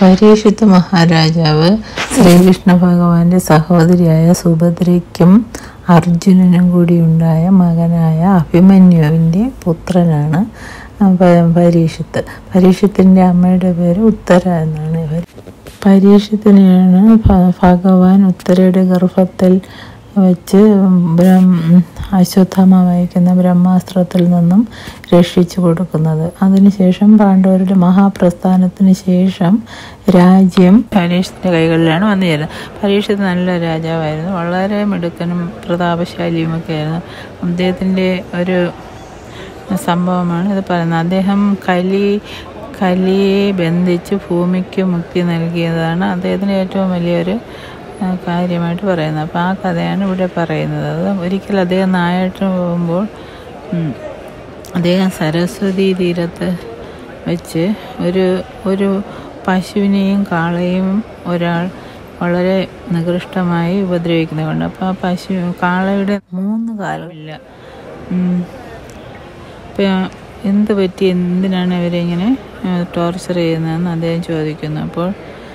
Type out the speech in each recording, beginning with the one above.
പരീക്ഷിത്ത് മഹാരാജാവ് ശ്രീകൃഷ്ണ ഭഗവാന്റെ സഹോദരിയായ സുഭദ്രയ്ക്കും അർജുനനും കൂടി ഉണ്ടായ മകനായ അഭിമന്യുവിൻ്റെ പുത്രനാണ് പ- പരീക്ഷിത്ത് പരീക്ഷത്തിൻ്റെ അമ്മയുടെ പേര് ഉത്തര എന്നാണ് ഇവർ പരീക്ഷത്തിനെയാണ് ഭ- ഭഗവാൻ ഉത്തരയുടെ ഗർഭത്തിൽ വെച്ച് ബ്രഹ്മ അശ്വത്ഥമ വഹിക്കുന്ന ബ്രഹ്മാസ്ത്രത്തിൽ നിന്നും രക്ഷിച്ചു കൊടുക്കുന്നത് അതിനുശേഷം പാണ്ഡവരുടെ മഹാപ്രസ്ഥാനത്തിന് ശേഷം രാജ്യം പരീക്ഷത്തിൻ്റെ കൈകളിലാണ് വന്നു ചേരുന്നത് പരീക്ഷത്ത് നല്ല രാജാവായിരുന്നു വളരെ മിടുക്കനും പ്രതാപശാലിയുമൊക്കെ ആയിരുന്നു അദ്ദേഹത്തിൻ്റെ ഒരു സംഭവമാണ് ഇത് പറയുന്നത് അദ്ദേഹം കലി കലിയെ ബന്ധിച്ച് ഭൂമിക്ക് മുക്തി നൽകിയതാണ് അദ്ദേഹത്തിന് ഏറ്റവും വലിയൊരു ആ, കാര്യമായിട്ട് പറയുന്നത് അപ്പോൾ ആ കഥയാണ് ഇവിടെ പറയുന്നത് അത് ഒരിക്കൽ അദ്ദേഹം നായായിട്ട് പോകുമ്പോൾ ഉം, അദ്ദേഹം സരസ്വതി തീരത്ത് വെച്ച് ഒരു ഒരു പശുവിനെയും കാളയും ഒരാൾ വളരെ നികൃഷ്ടമായി ഉപദ്രവിക്കുന്നത് കൊണ്ട് അപ്പോൾ ആ പശു കാളയുടെ മൂന്ന് കാലമില്ല ഉം. ഇപ്പം എന്ത് പറ്റി എന്തിനാണ് ഇവരെ ഇങ്ങനെ ടോർച്ചർ ചെയ്യുന്നതെന്ന് അദ്ദേഹം ചോദിക്കുന്നു അപ്പോൾ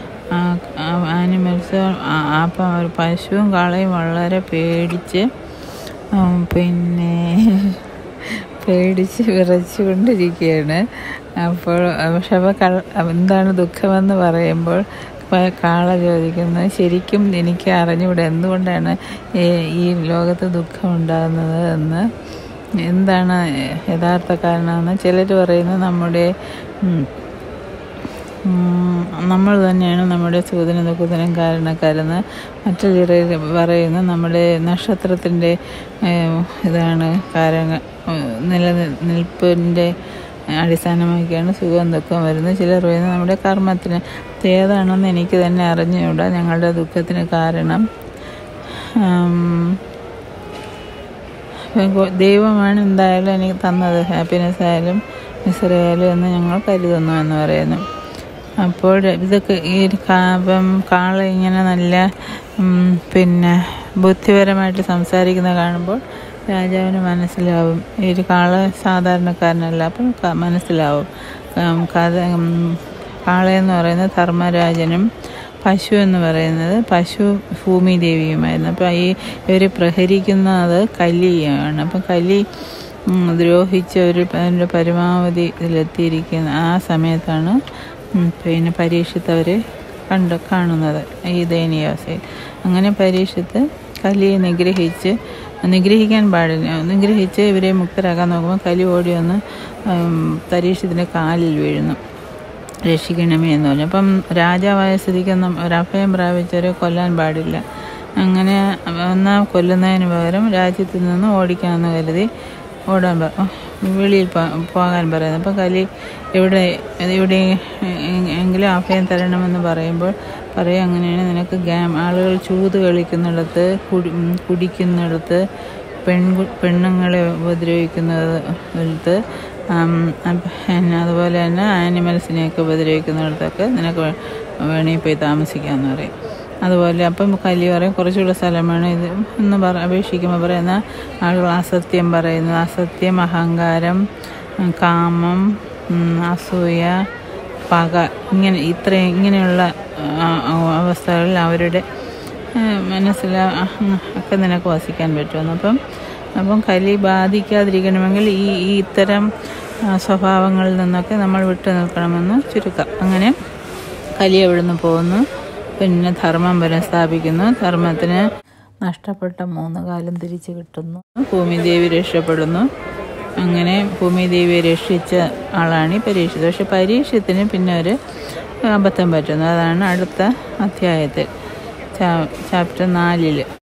ആനിമൽസ് അപ്പം ഒരു പശുവും കാളയും വളരെ പേടിച്ച് ഉം, പിന്നെ പേടിച്ച് വിറച്ചു കൊണ്ടിരിക്കുകയാണ് അപ്പോൾ പക്ഷെ അപ്പോൾ കൾ എന്താണ് ദുഃഖമെന്ന് പറയുമ്പോൾ പ- കാള ചോദിക്കുന്നത് ശരിക്കും എനിക്ക് അറിഞ്ഞുകൂടെ എന്തുകൊണ്ടാണ് ഈ- ഈ ലോകത്ത് ദുഃഖം ഉണ്ടാകുന്നത് എന്ന് എന്താണ് യഥാർത്ഥ കാരണമെന്ന് ചിലർ പറയുന്നത് നമ്മുടെ ഉം, ഉം, നമ്മൾ തന്നെയാണ് നമ്മുടെ സൂതന ദുഃഖത്തിനും കാരണക്കാരെന്ന് മറ്റു ചിലർ പറയുന്നു നമ്മുടെ നക്ഷത്രത്തിൻ്റെ ഏഹ്, ഇതാണ് കാരണ നിലനിൽപ്പിൻ്റെ അടിസ്ഥാനമാക്കിയാണ് സുഖവും ദുഃഖവും വരുന്നത് ചിലർ പറയുന്നത് നമ്മുടെ കർമ്മത്തിന് ഇത് ഏതാണെന്ന് എനിക്ക് തന്നെ അറിഞ്ഞുകൂടാ ഞങ്ങളുടെ ദുഃഖത്തിന് കാരണം ആം, ഗോ- ദൈവമാണ് എന്തായാലും എനിക്ക് തന്നത് ഹാപ്പിനെസ് ആയാലും മിസറായാലും എന്ന് ഞങ്ങൾ കരുതുന്നു എന്ന് പറയുന്നു അപ്പോൾ ഇതൊക്കെ ഈ ഒരു കാപം കാള ഇങ്ങനെ നല്ല ഉം, പിന്നെ ബുദ്ധിപരമായിട്ട് സംസാരിക്കുന്ന കാണുമ്പോൾ രാജാവിന് മനസ്സിലാവും ഈ ഒരു കാള സാധാരണക്കാരനല്ല അപ്പം ക- മനസ്സിലാവും ഉം, കഥ ഉം, കാളയെന്ന് പറയുന്നത് ധർമ്മരാജനും പശു എന്ന് പറയുന്നത് പശു ഭൂമി ദേവിയുമായിരുന്നു അപ്പം ഈ ഇവർ പ്രഹരിക്കുന്നത് കലിയാണ് അപ്പം കലി ഉം, ദ്രോഹിച്ച് ഒരു അതിൻ്റെ പരമാവധി ഇതിലെത്തിയിരിക്കുന്ന ആ സമയത്താണ് ഉം, പിന്നെ പരീക്ഷത്ത് അവർ കണ്ട് കാണുന്നത് ഈ ദയനീയാവസ്ഥയിൽ അങ്ങനെ പരീക്ഷത്ത് കലിയെ നിഗ്രഹിച്ച് നിഗ്രഹിക്കാൻ പാടില്ല നിഗ്രഹിച്ച് ഇവരെ മുക്തരാക്കാൻ നോക്കുമ്പോൾ കലി ഓടി വന്ന് പരീക്ഷത്തിൻ്റെ കാലിൽ വീഴുന്നു രക്ഷിക്കണമേ എന്ന് പറഞ്ഞു അപ്പം രാജാവായ സ്ഥിതിക്കൊന്നും ഒരു അഭയം പ്രാപിച്ചവരെ കൊല്ലാൻ പാടില്ല അങ്ങനെ എന്നാൽ കൊല്ലുന്നതിന് പകരം രാജ്യത്തിൽ നിന്ന് ഓടിക്കാമെന്ന് കരുതി ഓടാൻ പ- വെളിയിൽ പോ- പോകാൻ പറയുന്നു അപ്പം കലി എവിടെ എവിടെ എങ്കിലും അഭയം തരണമെന്ന് പറയുമ്പോൾ പറയും അങ്ങനെയാണ് നിനക്ക് ഗാം ആളുകൾ ചൂത് കളിക്കുന്നിടത്ത് കുടി ഉം, കുടിക്കുന്നിടത്ത് പെൺകു പെണ്ണുങ്ങളെ ഉപദ്രവിക്കുന്നിടത്ത് ആം, അപ്പ- പിന്നെ അതുപോലെ തന്നെ ആനിമൽസിനെയൊക്കെ ഉപദ്രവിക്കുന്നിടത്തൊക്കെ നിനക്ക് വേ- വേണമെങ്കിൽ പോയി താമസിക്കാമെന്ന് പറയും അതുപോലെ അപ്പം കലി പറയും കുറച്ചുകൂടെ സ്ഥലമാണ് ഇത് എന്ന് പറ അപേക്ഷിക്കുമ്പോൾ പറയുന്ന ആളുകൾ അസത്യം പറയുന്നത് അസത്യം അഹങ്കാരം ഉം, കാമം ഉം, അസൂയ പക ഇങ്ങനെ ഇത്രയും ഇങ്ങനെയുള്ള ആ, ആ, അവസ്ഥകളിൽ അവരുടെ മനസ്സിലാ ഒക്കെ നിനക്ക് വസിക്കാൻ പറ്റുമെന്ന് അപ്പം അപ്പം കലി ബാധിക്കാതിരിക്കണമെങ്കിൽ ഈ ഈ ഇത്തരം ആ, സ്വഭാവങ്ങളിൽ നിന്നൊക്കെ നമ്മൾ വിട്ടു നിൽക്കണമെന്ന് ചുരുക്കം അങ്ങനെ കലി അവിടുന്ന് പോകുന്നു പിന്നെ ധർമ്മം പുനഃസ്ഥാപിക്കുന്നു ധർമ്മത്തിന് നഷ്ടപ്പെട്ട മൂന്ന് കാലം തിരിച്ചു കിട്ടുന്നു ഭൂമിദേവി രക്ഷപ്പെടുന്നു അങ്ങനെ ഭൂമിദേവിയെ രക്ഷിച്ച ആളാണ് ഈ പരീക്ഷിത് പക്ഷെ പരീക്ഷത്തിന് പിന്നെ ഒരു അബദ്ധം പറ്റുന്നു അതാണ് അടുത്ത അധ്യായത്തിൽ ചാപ്റ്റർ നാലിൽ